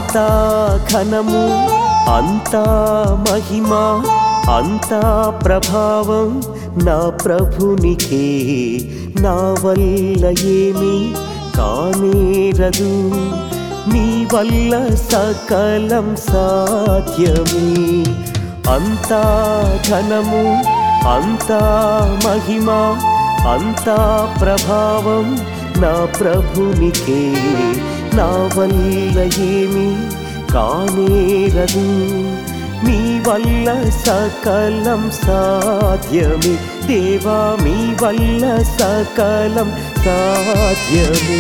అంతా ఘనము అంతా మహిమ అంతా ప్రభావం నా ప్రభునికే నా వల్ల ఏమి కానేరదు నీ వల్ల సకలం సాధ్యమే అంతా ఘనము అంతా మహిమ అంతా ప్రభావం నా ప్రభునికే నా వల్ల ఏమి కానేరదు మీ వల్ల సకలం సాధ్యమే దేవా మీ వల్ల సకలం సాధ్యమే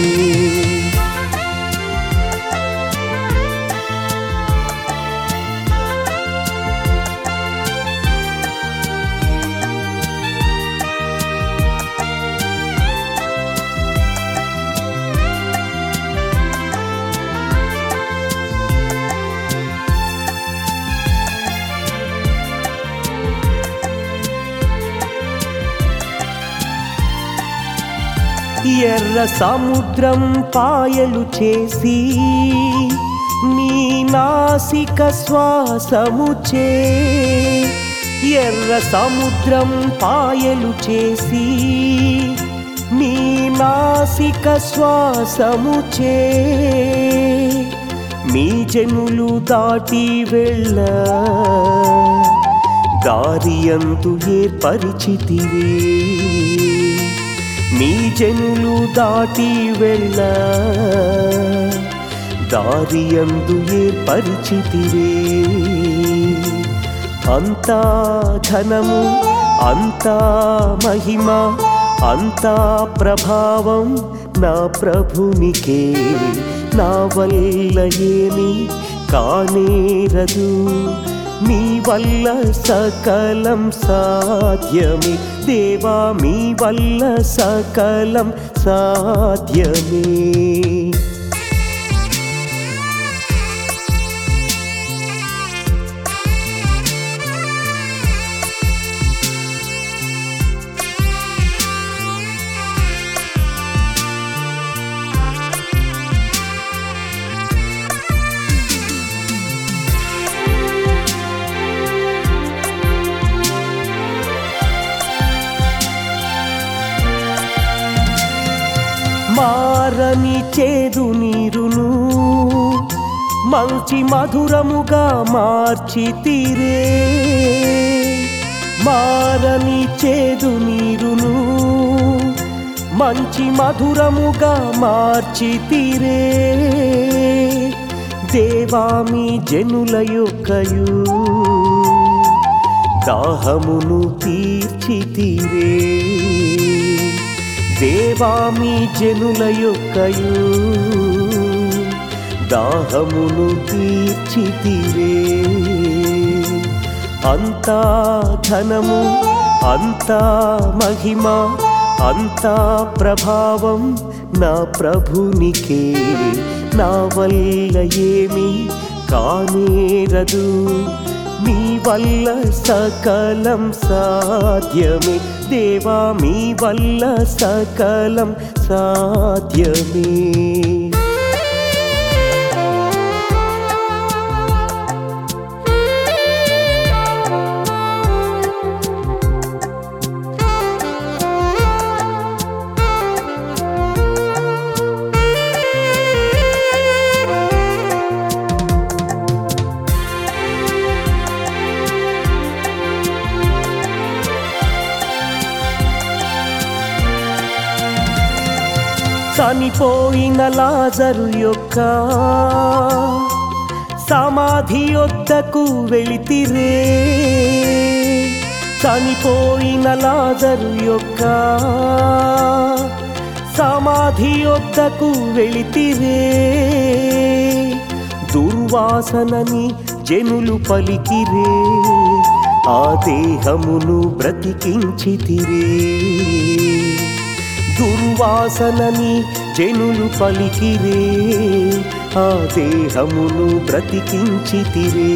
ఎర్ర సముద్రం పాయలు చేసి నీ నాసిక శ్వాసముచే ఎర్ర సముద్రం పాయలు చేసి నీ నాసిక శ్వాసముచే మీ జనులు దాటి వెళ్ళ దారియంతు ఏర్పరిచితివే మీ జనులు దాటి వెళ్ళ దారియందు ఏర్పరిచితివే అంతా ధనము అంతా మహిమ అంతా ప్రభావం నా ప్రభునికే నా వల్ల ఏమి కానేరదు మీ వల్ల సకలం సాధ్యమే దేవా మీ వల్ల సకలం సాధ్యమే మారని చేదు నీరును మంచి మధురముగా మార్చి తీరే మారని చేదు నీరును మంచి మధురముగా మార్చి తీరే దేవామి జనుల యొక్కయు దాహమును తీర్చి తీరే దేవామి జనుల యొక్కయు దాహమును తీర్చితివే అంతా ధనము అంతా మహిమ అంతా ప్రభావం నా ప్రభునికే నా వల్ల ఏమి కానేరదు మీ వల్ల సకలం సాధ్యమే దేవా మీ వల్ల సకలం సాధ్యమే చనిపోయిన లాజరు యొక్క సమాధి యొద్దకు వెళితిరే చనిపోయిన లాజరు యొక్క సమాధి యొద్దకు వెళితిరే దుర్వాసనని జనులు పలికిరే ఆ దేహమును బ్రతికించితిరే దుర్వాసనని జనులు పలికిరే ఆ దేహమును బ్రతికించితిరే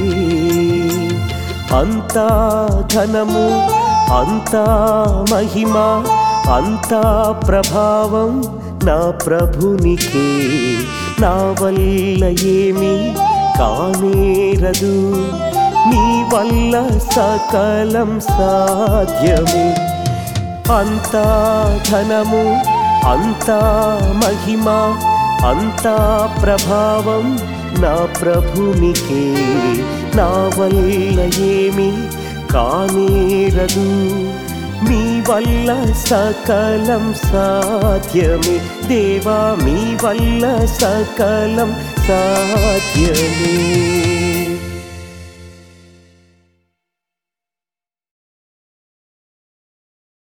అంతా ధనము అంతా మహిమ అంతా ప్రభావం నా ప్రభునికే నా వల్ల ఏమి కానేరదు నీ వల్ల సకలం సాధ్యమే అంతా ధనము అంతా మహిమ అంతా ప్రభావం నా ప్రభునికే నా వల్ల ఏమి కానేరదు మీ వల్ల సకలం సాధ్యమే దేవా మీ వల్ల సకలం సాధ్యమే